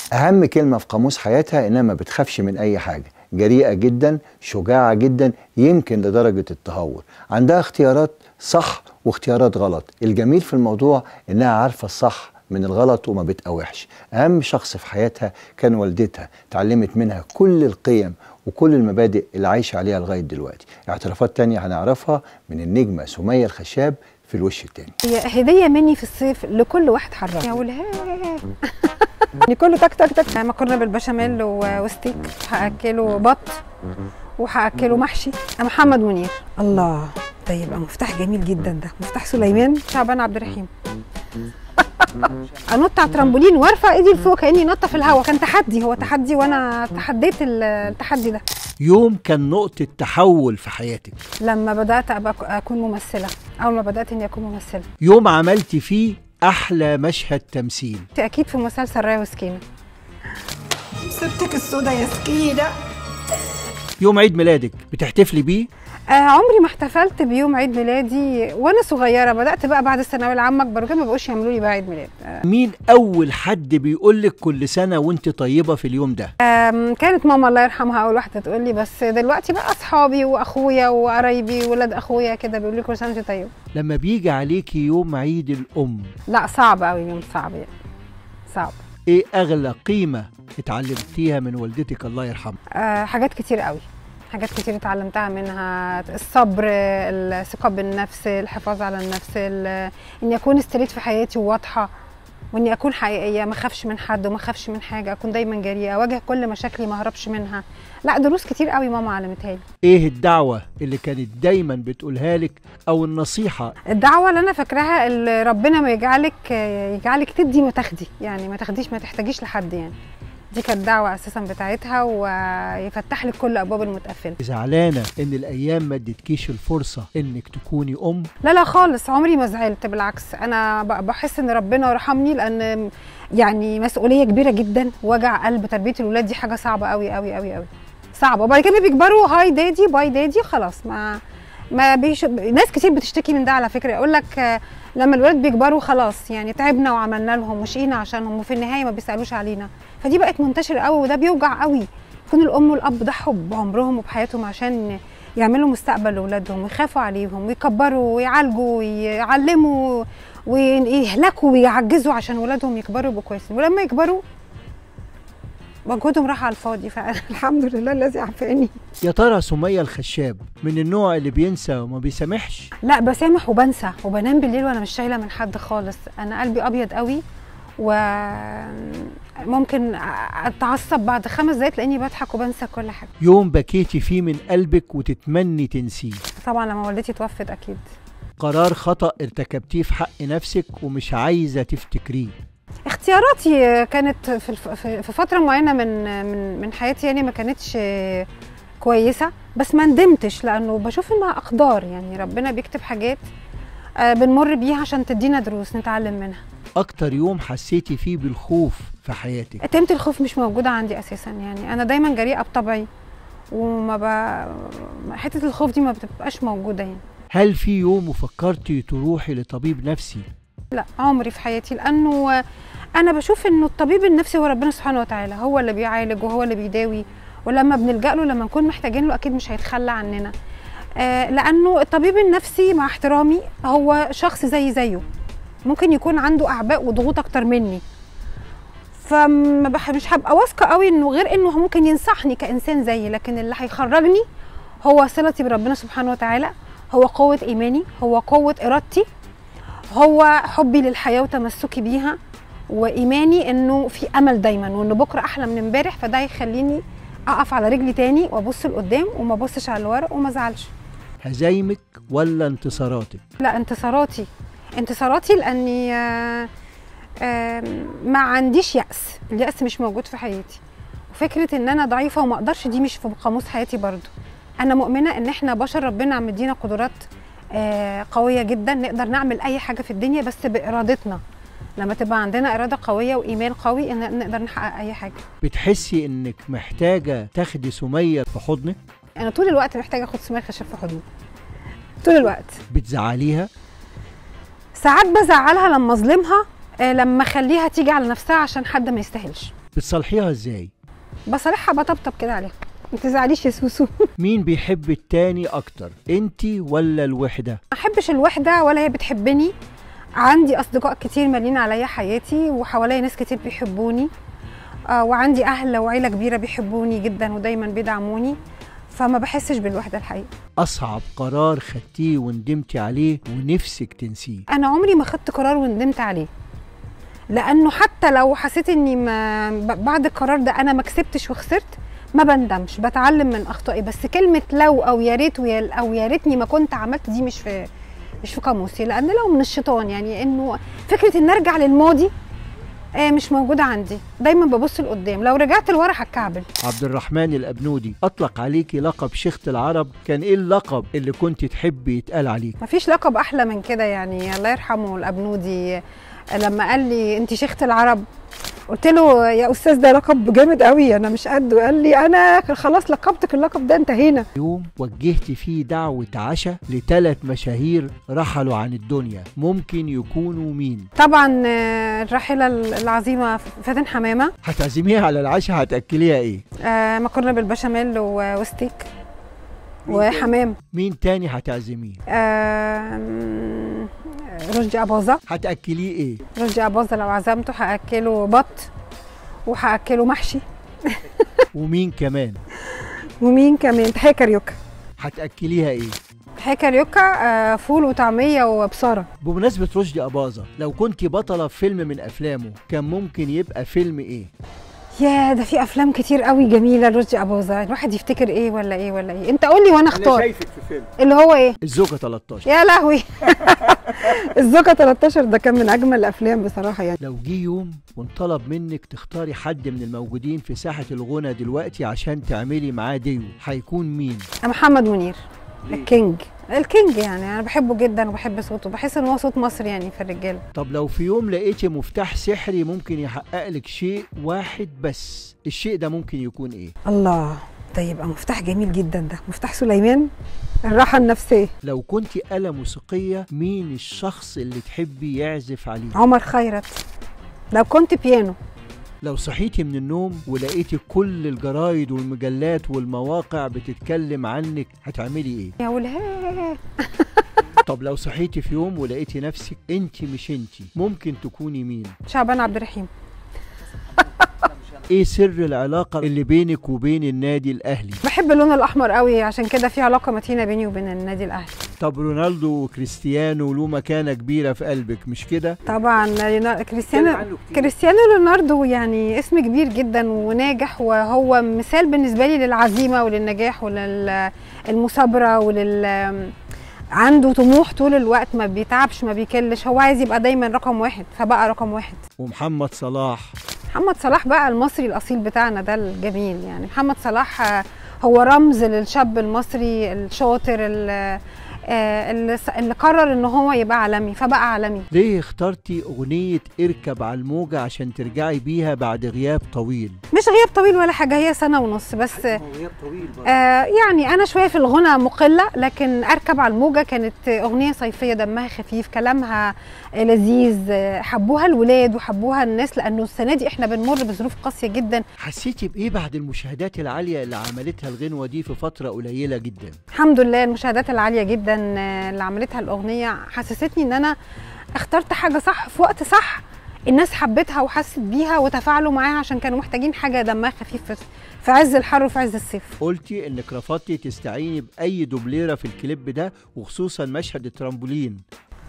اهم كلمه في قاموس حياتها انها ما بتخافش من اي حاجه جريئه جدا شجاعه جدا يمكن لدرجه التهور عندها اختيارات صح واختيارات غلط الجميل في الموضوع انها عارفه الصح من الغلط وما بتقاوحش اهم شخص في حياتها كان والدتها اتعلمت منها كل القيم وكل المبادئ اللي عايشه عليها لغايه دلوقتي اعترافات تانية هنعرفها من النجمه سميه الخشاب في الوش التاني هي هديه مني في الصيف لكل واحد حرام يا ولاد يعني كله تك تك تك مكرونه بالبشاميل و- وستيك هاكله بط وهاكله محشي محمد منير الله ده يبقى مفتاح جميل جدا ده مفتاح سليمان شعبان عبد الرحيم انط على ترامبولين وارفع ايدي لفوق كاني نطه في الهواء كان تحدي هو تحدي وانا تحديت ال- التحدي ده يوم كان نقطة تحول في حياتك لما بدات ابقى اكون ممثله اول ما بدات اني اكون ممثله يوم عملت فيه أحلى مشهد تمثيل اكيد في مسلسل رايه وسكينه سبتك السودا يا سكينة يوم عيد ميلادك بتحتفلي بيه آه عمري ما احتفلت بيوم عيد ميلادي وانا صغيره بدات بقى بعد الثانويه العامه اكبر وكده ما بقوش يعملوا لي بقى عيد ميلاد آه مين أول حد بيقولك كل سنة وانت طيبة في اليوم ده آم، كانت ماما الله يرحمها اول واحده تقول لي بس دلوقتي بقى اصحابي واخويا وقرايبي ولاد اخويا كده بيقولوا لي كل سنه وانت طيب لما بيجي عليكي يوم عيد الأم لا صعب قوي يوم صعب يعني صعب ايه أغلى قيمة اتعلمتيها من والدتك الله يرحمها آه حاجات كتير قوي حاجات كتير اتعلمتها منها الصبر الثقة بالنفس الحفاظ على النفس ال- اني اكون استريت في حياتي وواضحة واني اكون حقيقية ما اخافش من حد وما اخافش من حاجة اكون دايما جريئة اواجه كل مشاكلي ما اهربش منها لا دروس كتير قوي ماما علمتها لي ايه الدعوة اللي كانت دايما بتقولها لك او النصيحة الدعوة اللي انا فاكراها اللي ربنا ما يجعلك يجعلك تدي وتاخدي يعني ما تاخديش ما تحتاجيش لحد يعني دي كانت دعوة اساسا بتاعتها ويفتح لك كل ابواب المتقفلة زعلانة ان الايام ما ادتكيش الفرصة انك تكوني ام لا لا خالص عمري ما زعلت بالعكس انا ب- بحس ان ربنا رحمني لان يعني مسؤوليه كبيره جدا وجع قلب تربيه الولاد دي حاجه صعبه قوي قوي قوي قوي صعبه وبعد كده بيكبروا هاي دادي باي دادي خلاص ما ما بيش... ناس كتير بتشتكي من ده على فكره يقول لك آه، لما الولاد بيكبروا خلاص يعني تعبنا وعملنا لهم وشقينا عشانهم وفي النهايه ما بيسالوش علينا فدي بقت منتشره قوي وده بيوجع قوي يكون الام والاب ضحوا بعمرهم وبحياتهم عشان يعملوا مستقبل لاولادهم ويخافوا عليهم ويكبروا ويعالجوا ويعلموا ويهلكوا ويعجزوا عشان ولادهم يكبروا يبقوا كويسين ولما يكبروا مجهودهم راح على الفاضي فالحمد لله الذي عافاني يا ترى سمية الخشاب من النوع اللي بينسى وما بيسامحش لا بسامح وبنسى وبنام بالليل وانا مش شايله من حد خالص انا قلبي ابيض قوي وممكن اتعصب بعد خمس دقايق تلاقيني بضحك وبنسى كل حاجه يوم بكيتي فيه من قلبك وتتمني تنسيه طبعا لما والدتي توفت اكيد قرار خطأ ارتكبتيه في حق نفسك ومش عايزة تفتكريه اختياراتي كانت في الف- في في فتره معينه من من من حياتي يعني ما كانتش كويسه بس ما ندمتش لانه بشوف انها اقدار يعني ربنا بيكتب حاجات آه، بنمر بيها عشان تدينا دروس نتعلم منها أكتر يوم حسيتي فيه بالخوف في حياتك تيمة الخوف مش موجودة عندي أساسا يعني أنا دايما جريئة بطبعي وما ب... حتة الخوف دي ما بتبقاش موجودة يعني هل في يوم فكرتي تروحي لطبيب نفسي لا عمري في حياتي لأنه أنا بشوف إنه الطبيب النفسي هو ربنا سبحانه وتعالى هو اللي بيعالج وهو اللي بيداوي ولما بنلجأ له لما نكون محتاجين له أكيد مش هيتخلى عننا آه لأنه الطبيب النفسي مع احترامي هو شخص زي زيه ممكن يكون عنده أعباء وضغوط أكتر مني فما بح- مش هبقى واثقه قوي انه غير انه ممكن ينصحني كانسان زيي لكن اللي هيخرجني هو صلتي بربنا سبحانه وتعالى هو قوه ايماني هو قوه ارادتي هو حبي للحياه وتمسكي بيها وايماني انه في امل دايما وان بكره احلى من امبارح فده هيخليني اقف على رجلي تاني وابص لقدام وما ابصش على الورق وما ازعلش هزايمك ولا انتصاراتك لا انتصاراتي انتصاراتي لاني آه، آم، ما عنديش يأس اليأس مش موجود في حياتي وفكرة ان انا ضعيفة وما اقدرش دي مش في قاموس حياتي برضو انا مؤمنة ان احنا بشر ربنا مدينا قدرات آه، قوية جدا نقدر نعمل اي حاجة في الدنيا بس بارادتنا لما تبقى عندنا اراده قويه وايمان قوي ان نقدر نحقق اي حاجه بتحسي انك محتاجة تاخدي سمية في حضنك انا طول الوقت محتاجه اخد سمية خشب في حضني طول الوقت بتزعليها ساعات بزعلها لما اظلمها آه، لما اخليها تيجي على نفسها عشان حد ما يستاهلش بتصلحيها ازاي بصالحها بطبطب كده عليها ما تزعليش يا سوسو مين بيحب التاني اكتر انتي ولا الوحده ما احبش الوحده ولا هي بتحبني عندي اصدقاء كتير مالين عليا حياتي وحواليا ناس كتير بيحبوني آه وعندي اهل وعيله كبيره بيحبوني جدا ودايما بيدعموني فما بحسش بالوحده الحقيقه اصعب قرار خدتيه وندمتي عليه ونفسك تنسيه انا عمري ما خدت قرار وندمت عليه لانه حتى لو حسيت اني ما ب- بعد القرار ده انا ما كسبتش وخسرت ما بندمش بتعلم من اخطائي بس كلمه لو او يا ريت ويا- او يا ريتني ما كنت عملت دي مش في مش في قاموسي لان لو من الشيطان يعني انه فكره ان ارجع للماضي آه مش موجوده عندي دايما ببص لقدام لو رجعت لورا هتكعبل عبد الرحمن الابنودي اطلق عليكي لقب شيخة العرب كان ايه اللقب اللي كنت تحبي يتقال عليك مفيش لقب احلى من كده يعني الله يرحمه الابنودي لما قال لي انت شيخه العرب قلت له يا استاذ ده لقب جامد قوي انا مش قده قال لي انا خلاص لقبتك اللقب ده انتهينا يوم وجهت فيه دعوة عشاء لثلاث مشاهير رحلوا عن الدنيا ممكن يكونوا مين طبعا آه، الراحله العظيمه فاتن حمامه هتعزميها على العشاء هتاكليها ايه آه، مكرونه بالبشاميل و- وستيك وحمام مين تاني هتعزميه آم، رشدي اباظه هتاكليه ايه رشدي اباظه لو عزمته هاكله بط وهاكله محشي ومين كمان ومين كمان تحيه كاريوكا هتاكليها ايه تحيه كاريوكا آه، فول وطعميه وبصاره بمناسبة رشدي أباظة لو كنت بطلة في فيلم من أفلامه كان ممكن يبقى فيلم إيه؟ يا ده في افلام كتير قوي جميله لرشدي اباظه الواحد يفتكر ايه ولا ايه ولا ايه انت قول لي وانا اختار في فيلم اللي هو ايه الزوجة 13 يا لهوي الزوجة 13 ده كان من اجمل الافلام بصراحه يعني لو جه يوم وانطلب منك تختاري حد من الموجودين في ساحة الغنى دلوقتي عشان تعملي معاه ديو هيكون مين؟ محمد منير الكينج الكينج يعني انا بحبه جدا وبحب صوته بحس ان هو صوت مصر يعني في الرجاله طب لو في يوم لقيتي مفتاح سحري ممكن يحقق لك شيء واحد بس الشيء ده ممكن يكون ايه؟ الله ده يبقى مفتاح جميل جدا ده مفتاح سليمان الراحه النفسيه لو كنت آلة موسيقية مين الشخص اللي تحبي يعزف عليه؟ عمر خيرت لو كنت بيانو لو صحيتي من النوم ولقيتي كل الجرايد والمجلات والمواقع بتتكلم عنك هتعملي ايه؟ يا ولها طب لو صحيتي في يوم ولقيتي نفسك انت مش انت ممكن تكوني مين؟ شعبان عبد الرحيم ايه سر العلاقة اللي بينك وبين النادي الاهلي؟ بحب اللون الاحمر قوي عشان كده في علاقه متينه بيني وبين النادي الاهلي طب رونالدو وكريستيانو له مكانة كبيرة في قلبك مش كده؟ طبعا ليوناردو اتكلم كريستيانو عنه كتير. كريستيانو رونالدو يعني اسم كبير جدا وناجح وهو مثال بالنسبه لي للعزيمه وللنجاح وللمثابره ولل عنده طموح طول الوقت ما بيتعبش ما بيكلش هو عايز يبقى دايما رقم واحد فبقى رقم واحد ومحمد صلاح محمد صلاح بقى المصري الاصيل بتاعنا ده الجميل يعني محمد صلاح آه، هو رمز للشاب المصري الشاطر ال- آه، اللي اللي قرر ان هو يبقى عالمي فبقى عالمي ليه اخترتي اغنية اركب على الموجة عشان ترجعي بيها بعد غياب طويل؟ مش غياب طويل ولا حاجه هي سنه ونص بس غياب طويل آه يعني انا شويه في الغنى مقله لكن اركب على الموجه كانت اغنيه صيفيه دمها خفيف كلامها لذيذ آه، حبوها الولاد وحبوها الناس لانه السنه دي احنا بنمر بظروف قاسيه جدا حسيتي بايه بعد المشاهدات العالية اللي عملتها الغنوة دي في فترة قليلة جدا؟ الحمد لله المشاهدات العاليه جدا آه، اللي عملتها الاغنيه حسستني ان انا اخترت حاجه صح في وقت صح الناس حبتها وحست بيها وتفاعلوا معاها عشان كانوا محتاجين حاجه دمها خفيف في- في عز الحر وفي عز الصيف قلتي انك رفضتي تستعيني باي دوبليره في الكليب ده وخصوصا مشهد الترامبولين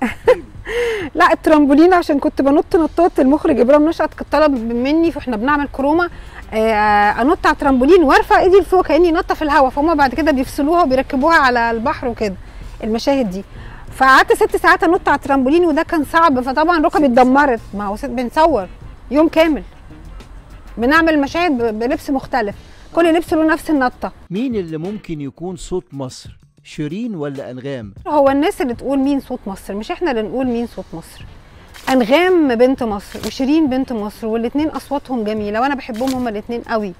لا الترامبولين عشان كنت بنط نطات المخرج ابراهيم نشأت كان طلب مني واحنا بنعمل كروما آه، انط على الترامبولين وارفع ايدي لفوق كاني نطه في الهواء فهم بعد كده بيفصلوها وبيركبوها على البحر وكده المشاهد دي فقعدت ست ساعات انط على الترامبولين وده كان صعب فطبعا ركبي اتدمرت ما هو ست بنصور يوم كامل بنعمل مشاهد ب- بلبس مختلف كل لبس له نفس النطه مين اللي ممكن يكون صوت مصر شيرين ولا انغام هو الناس اللي تقول مين صوت مصر مش احنا اللي نقول مين صوت مصر انغام بنت مصر وشيرين بنت مصر والاثنين اصواتهم جميله وانا بحبهم هما الاثنين قوي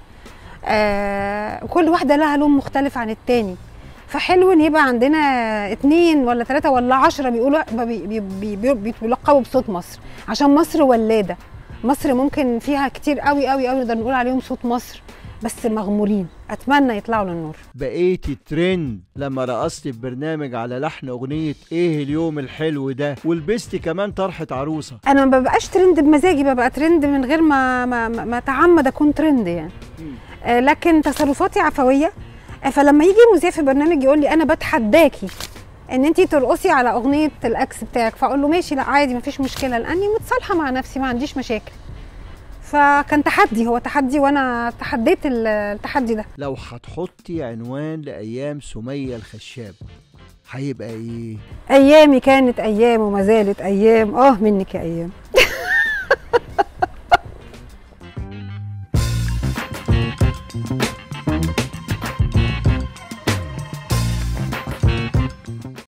آه كل واحده لها لون مختلف عن التاني فحلو ان يبقى عندنا اتنين ولا ثلاثة ولا عشرة بيقولوا بي بي بي بي بيلقبوا بصوت مصر عشان مصر ولادة مصر ممكن فيها كتير قوي قوي قوي نقدر نقول عليهم صوت مصر بس مغمورين اتمنى يطلعوا للنور بقيتي ترند لما رقصت في برنامج على لحن اغنيه ايه اليوم الحلو ده ولبستي كمان طرحه عروسه انا ما ببقاش ترند بمزاجي ببقى ترند من غير ما ما, ما ما اتعمد اكون ترند يعني آه، لكن تصرفاتي عفويه آه، فلما يجي مذيع في برنامج يقول لي انا بتحداكي ان انت ترقصي على اغنيه الاكس بتاعك فاقول له ماشي لا عادي مفيش مشكله لاني متصالحه مع نفسي ما عنديش مشاكل فكان تحدي هو تحدي وانا تحديت ال- التحدي ده لو هتحطي عنوان لايام سميه الخشاب هيبقى ايه ايامي كانت ايام وما زالت ايام اه منك يا ايام